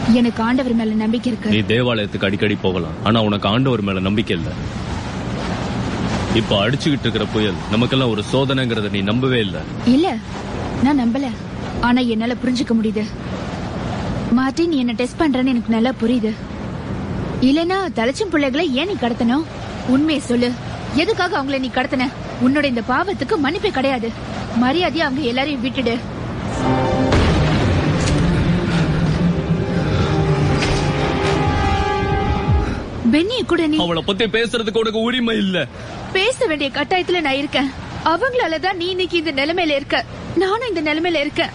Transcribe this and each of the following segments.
எனக்கு ஆண்டவர் மேல நம்பிக்கை இருக்கு நீ தேவாலயத்துக்கு அடிக்கடி போகலாம் ஆனா உனக்கு ஆண்டவர் மேல நம்பிக்கை இல்ல இப்ப அடிச்சுக்கிட்டு இருக்கிற புயல் நமக்கெல்லாம் ஒரு சோதனைங்கிறத நீ நம்பவே இல்ல இல்ல நான் நம்பல ஆனா என்னால புரிஞ்சுக்க முடியுது மார்ட்டின் நீ என்ன டெஸ்ட் பண்றேன்னு எனக்கு நல்லா புரியுது இல்லனா தலைச்சும் பிள்ளைகளை ஏன் நீ கடத்தணும் உண்மையை சொல்லு எதுக்காக அவங்கள நீ கடத்தின உன்னோட இந்த பாவத்துக்கு மன்னிப்பே கிடையாது மரியாதையா அவங்க எல்லாரையும் விட்டுடு பென்னிய கூட நீ அவளை பத்தி பேசுறதுக்கு உனக்கு உரிமை இல்ல பேச வேண்டிய கட்டாயத்துல நான் இருக்கேன் அவங்களாலதான் நீ இன்னைக்கு இந்த நிலைமையில இருக்க நானும் இந்த நிலைமையில இருக்கேன்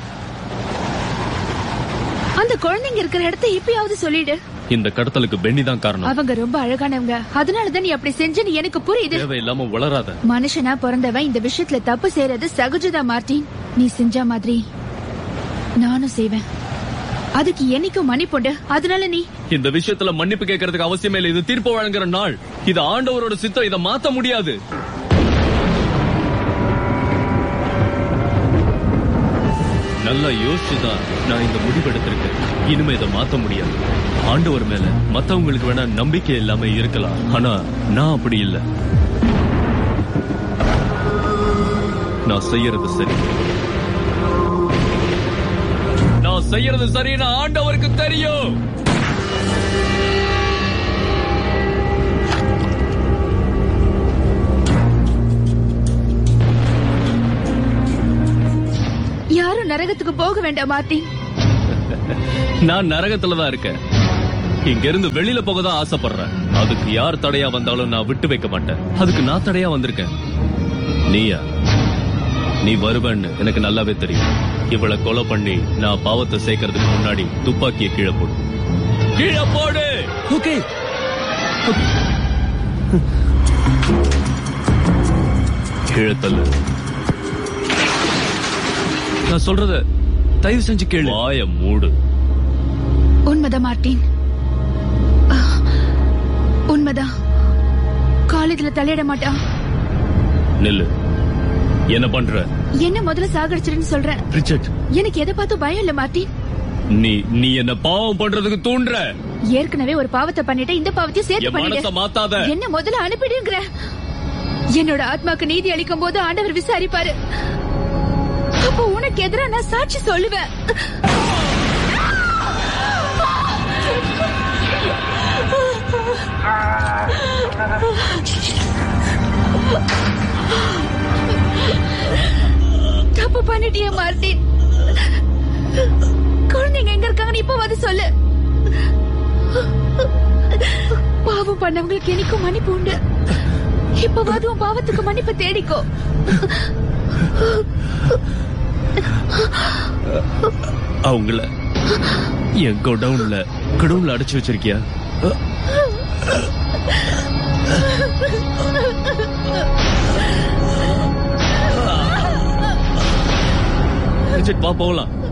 அந்த குழந்தைங்க இருக்கிற இடத்த இப்பயாவது சொல்லிடு இந்த கடத்தலுக்கு பென்னி தான் காரணம் அவங்க ரொம்ப அழகானவங்க அதனாலதான் நீ அப்படி செஞ்சேன்னு எனக்கு புரியுது தேவையில்லாம வளராத மனுஷனா பிறந்தவன் இந்த விஷயத்துல தப்பு செய்யறது சகஜதா மார்ட்டின் நீ செஞ்ச மாதிரி நானும் செய்வேன் அதுக்கு என்னைக்கும் மன்னிப்புண்டு அதனால நீ இந்த விஷயத்துல மன்னிப்பு கேட்கறதுக்கு அவசியமே இல்லை இது தீர்ப்பு வழங்குற நாள் இது ஆண்டவரோட சித்தம் இதை மாத்த முடியாது நல்லா யோசிச்சுதான் நான் இந்த முடிவு எடுத்திருக்கேன் இனிமே இதை மாத்த முடியாது ஆண்டவர் மேல மத்தவங்களுக்கு வேணா நம்பிக்கை இல்லாம இருக்கலாம் ஆனா நான் அப்படி இல்ல நான் செய்யறது சரி நான் செய்யறது சரின்னு ஆண்டவருக்கு தெரியும் யாரும் நரகத்துக்கு போக வேண்டாம் மார்ட்டின் நான் நரகத்துல தான் இருக்கேன் இங்க இருந்து வெளியில போக தான் ஆசைப்படுறேன் அதுக்கு யார் தடையா வந்தாலும் நான் விட்டு வைக்க மாட்டேன் அதுக்கு நான் தடையா வந்திருக்கேன் நீயா நீ வருவன்னு எனக்கு நல்லாவே தெரியும் இவளை கொலை பண்ணி நான் பாவத்தை சேர்க்கறதுக்கு முன்னாடி துப்பாக்கிய கீழே போடு கீழே போடு ஓகே கீழே தள்ளு நான் சொல்றத தயவு செஞ்சு கேளு வாய மூடு உண்மைதான் மார்ட்டின் ஆஹ், உண்மைதான் காலேஜ்ல தலையிட மாட்டான் நில்லு என்ன பண்ற என்ன முதல்ல சாகடிச்சிருன்னு சொல்றேன் ரிச்சர்ட் எனக்கு எதை பார்த்தும் பயம் இல்ல மார்ட்டின் நீ நீ என்ன பாவம் பண்றதுக்கு தூண்டுற ஏற்கனவே ஒரு பாவத்தை பண்ணிட்டு இந்த பாவத்தையும் சேர்த்து என் மனச பண்ணிடு மாத்தாத என்ன முதல்ல அனுப்பிடுங்கிற என்னோட ஆத்மாக்கு நீதி அளிக்கும் போது ஆண்டவர் விசாரிப்பாரு அப்போ உனக்கு எதிரா நான் சாட்சி சொல்லுவேன் தப்பு பண்ணிட்டியே மார்ட்டின் குழந்தைங்க எங்க இருக்காங்கன்னு இப்ப வந்து சொல்லு பாவம் பண்ணவங்களுக்கு எனக்கும் மன்னிப்பு உண்டு இப்பவாது உன் பாவத்துக்கு மன்னிப்பு தேடிக்கோ அவங்கள என் கோடவுன்ல கடவுள்ல அடைச்சு வச்சிருக்கியா ரிச்சர்ட், வா போகலாம்